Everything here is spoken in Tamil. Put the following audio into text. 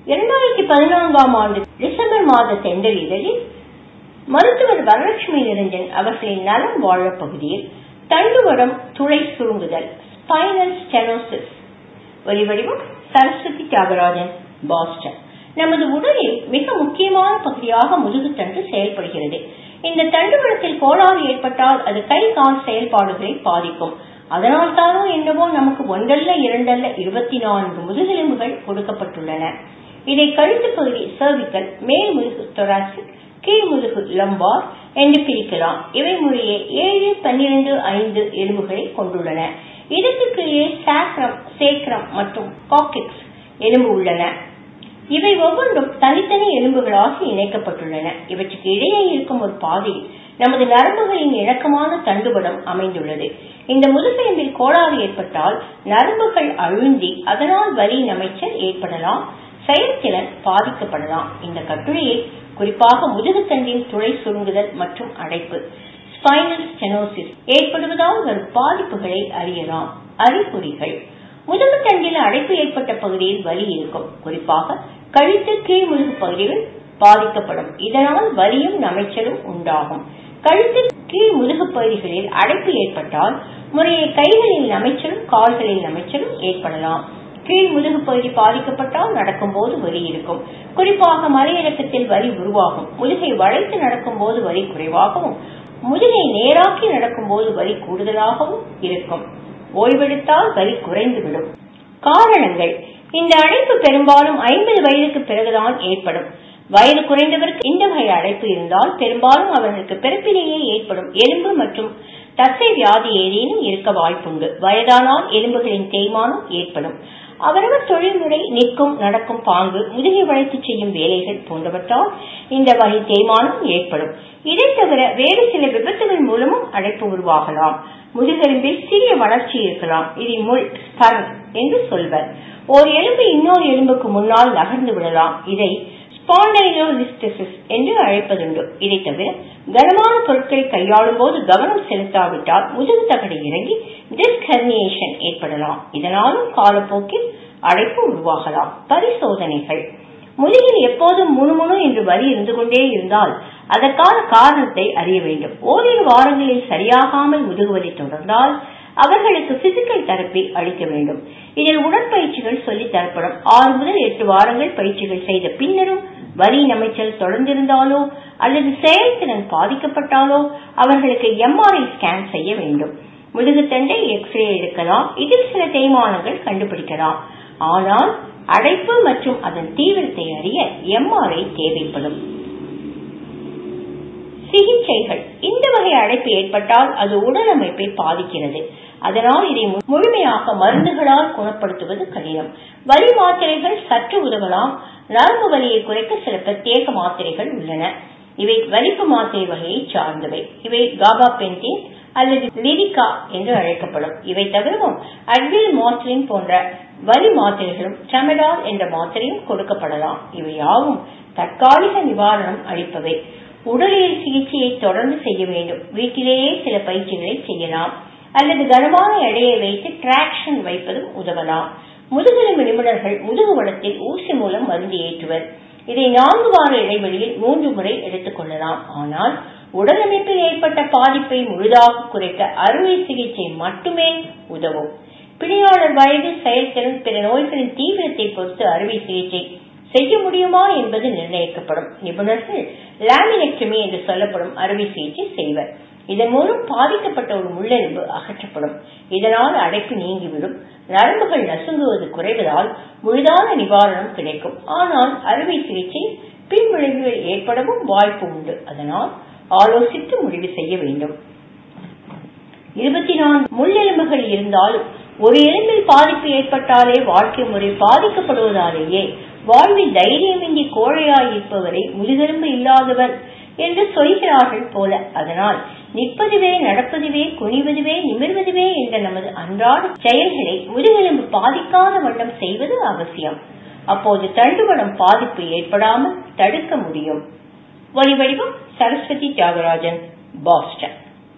இரண்டாயிரத்தி பதினான்காம் ஆண்டு டிசம்பர் மாத தென்றல் இதழில் மருத்துவர் வரலட்சுமி நிரஞ்சன் அவர்களின் நலம் வாழ பகுதியில் தண்டுவடம் துளை சுருங்குதல் ஸ்பைனல் ஸ்டெனோசிஸ் ஒலிவடிவம் சரஸ்வதி தியாகராஜன் பாஸ்டன் நமது உடலில் மிக முக்கியமான பகுதியாக முதுகுத்தண்டு செயல்படுகிறது இந்த தண்டுவடத்தில் கோளாறு ஏற்பட்டால் அது கை கால் செயல்பாடுகளை பாதிக்கும் அதனால் தானோ என்னவோ நமக்கு ஒன்றல்ல இரண்டல்ல இருபத்தி நான்கு முதுகெலும்புகள் கொடுக்கப்பட்டுள்ளன இதை கழுத்து பகுதி சர்விக்கல் மேல் முதுகு தொராசிக் கீழ் முதுகு லம்பார் என்று பிரிக்கலாம் இவை முறையே ஏழு பன்னிரண்டு ஐந்து எலும்புகளை கொண்டுள்ளன இதற்கு கீழே சாக்ரம் சேக்ரம் மற்றும் காக்கிக்ஸ் எலும்பு உள்ளன இவை ஒவ்வொன்றும் தனித்தனி எலும்புகளாக இணைக்கப்பட்டுள்ளன இவற்றுக்கு இடையே இருக்கும் ஒரு பாதையில் நமது நரம்புகளின் இணக்கமான தண்டுவடம் அமைந்துள்ளது இந்த முதுகெலும்பில் கோளாறு ஏற்பட்டால் நரம்புகள் அழுந்தி அதனால் வலி நமைச்சல் ஏற்படலாம் செயல்திறன் பாதிக்கப்படலாம் இந்த கட்டுரையை குறிப்பாக முதுகுத்தண்டின் துளை சுருங்குதல் மற்றும் அடைப்பு ஸ்பைனல் ஸ்டெனோசிஸ் ஏற்படுவதால் வரும் பாதிப்புகளை அறியலாம் அறிகுறிகள் முதுகுத்தண்டில் அடைப்பு ஏற்பட்ட பகுதியில் வலி இருக்கும் குறிப்பாக கழுத்து கீழ் முதுகு பகுதிகள் பாதிக்கப்படும் இதனால் வலியும் நமைச்சலும் உண்டாகும் கழுத்து கீழ் முதுகு பகுதிகளில் அடைப்பு ஏற்பட்டால் முறையே கைகளில் நமைச்சலும் கால்களில் நமைச்சலும் ஏற்படலாம் கீழ் முதுகு பகுதி பாதிக்கப்பட்டால் நடக்கும் போது வலி இருக்கும் குறிப்பாக மலையிறக்கத்தில் வலி உருவாகும் முதுகை வளைத்து நடக்கும் போது வலி குறைவாகவும் முதுகை நேராக்கி நடக்கும் போது வலி கூடுதலாகவும் இருக்கும் ஓய்வெடுத்தால் வலி குறைந்துவிடும் காரணங்கள் இந்த அடைப்பு பெரும்பாலும் ஐம்பது வயதுக்கு பிறகுதான் ஏற்படும் வயது குறைந்தவருக்கு இந்த வகை அடைப்பு இருந்தால் பெரும்பாலும் அவர்களுக்கு பிறப்பிலேயே ஏற்படும் எலும்பு மற்றும் தசை வியாதி ஏதேனும் இருக்க வாய்ப்புண்டு வயதானால் எலும்புகளின் தேய்மானம் ஏற்படும் அவரவர் தொழில்முறை நிற்கும் நடக்கும் பாங்கு முதுகை வளைத்து செய்யும் வேலைகள் போன்றவற்றால் இந்த வகை தேய்மானம் ஏற்படும் இதை தவிர வேறு சில விபத்துகள் மூலமும் அடைப்பு உருவாகலாம் முதுகெலும்பில் சிறிய வளர்ச்சி இருக்கலாம் இதை முள் ஸ்பர்ம் என்று சொல்வர் ஓர் எலும்பு இன்னொரு எலும்புக்கு முன்னால் நகர்ந்து விடலாம் இதை ஸ்பாண்டைலோலிஸ்டசிஸ் என்று அழைப்பதுண்டு இதை தவிர கனமான பொருட்களை கையாளும் போது கவனம் செலுத்தாவிட்டால் முதுகு தகடு இறங்கி டிஸ்க் ஹெர்னியேஷன் ஏற்படலாம் இதனாலும் காலப்போக்கில் அடைப்பு உருவாகலாம் பரிசோதனைகள் முதுகில் எப்போதும் முணுமுணு என்று வலி இருந்து கொண்டே இருந்தால் அதற்கான காரணத்தை அறிய வேண்டும் ஓரிரு வாரங்களில் சரியாகாமல் முதுகுவலி தொடர்ந்தால் அவர்களுக்கு பிசிக்கல் தெரப்பி அளிக்க வேண்டும் இதில் உடற்பயிற்சிகள் சொல்லித் தரப்படும் ஆறு முதல் எட்டு வாரங்கள் பயிற்சிகள் செய்த பின்னரும் வலி நமைச்சல் தொடர்ந்திருந்தாலோ அல்லது செயல்திறன் பாதிக்கப்பட்டாலோ அவர்களுக்கு எம்ஆர்ஐ ஸ்கேன் செய்ய வேண்டும் முதுகுத்தண்டை எக்ஸ்ரே எடுக்கலாம் இதில் சில தேய்மானங்கள் கண்டுபிடிக்கலாம் ஆனால் அடைப்பு மற்றும் அதன் தீவிரத்தை அறிய எம்ஆர்ஐ தேவைப்படும் சிகிச்சைகள் இந்த வகை அடைப்பு ஏற்பட்டால் அது உடல் அமைப்பை பாதிக்கிறது அதனால் இதை முழுமையாக மருந்துகளால் குணப்படுத்துவது கடினம் வலி மாத்திரைகள் சற்று உதவலாம் நரம்பு வலியை குறைக்க சில பிரத்யேக மாத்திரைகள் உள்ளன இவை வலிப்பு மாத்திரை வகையை சார்ந்தவை இவை காபா பென்டேன் அல்லது லிரிகா என்று அழைக்கப்படும் இவை தவிரவும் அட்வில் மார்டிலின் போன்ற வலி மாத்திரைகளும் ட்ரமெடால் என்ற மாத்திரையும் கொடுக்கப்படலாம் இவை யாவும் தற்காலிக நிவாரணம் அளிப்பவை உடலியல் சிகிச்சையை தொடர்ந்து செய்ய வேண்டும் வீட்டிலேயே சில பயிற்சிகளை செய்யலாம் அல்லது கனமான எடையை வைத்து டிராக்ஷன் வைப்பதும் உதவலாம் முதுகெலும்பு நிபுணர்கள் முதுகு வளத்தில் ஊசி மூலம் மருந்து ஏற்றுவர் இதை நான்கு வார இடைவெளியில் மூன்று முறை எடுத்துக் கொள்ளலாம் ஆனால் உடலமைப்பில் ஏற்பட்ட பாதிப்பை முழுதாக குறைக்க அறுவை சிகிச்சை மட்டுமே உதவும் பிணியாளர் வயது செயல்திறன் பிற நோய்களின் தீவிரத்தை பொறுத்து அறுவை சிகிச்சை செய்ய முடியுமா என்பது நிர்ணயிக்கப்படும் நிபுணர்கள் லாமினெக்டமி என்று சொல்லப்படும் அறுவை சிகிச்சை செய்வர் இதன் மூலம் பாதிக்கப்பட்ட ஒரு முள்ளெலும்பு அகற்றப்படும் இதனால் அடைப்பு நீங்கிவிடும் நரம்புகள் நசுங்குவது குறைவதால் முழுதான நிவாரணம் கிடைக்கும் ஆனால் அறுவை சிகிச்சை பின் விளைவுகள் ஏற்படவும் வாய்ப்பு உண்டு அதனால் ஆலோசித்து முடிவு செய்ய வேண்டும் இருபத்தி நான்கு முள்ளெலும்புகள் இருந்தாலும் ஒரு எலும்பில் பாதிப்பு ஏற்பட்டாலே வாழ்க்கை முறை பாதிக்கப்படுவதாலேயே வாழ்வில் தைரியமின்றி கோழையாய் இருப்பவரை முதுகெலும்பு இல்லாதவர் என்று சொல்கிறார்கள் போல அதனால் நிற்பதுவே நடப்பதுவே குனிவதுவே நிமிர்வதுவே என்ற நமது அன்றாட செயல்களை முதுகெலும்பு பாதிக்காத வண்ணம் செய்வது அவசியம் அப்போது தண்டுவடம் பாதிப்பு ஏற்படாமல் தடுக்க முடியும் ஒலி வடிவம் சரஸ்வதி தியாகராஜன் பாஸ்டன்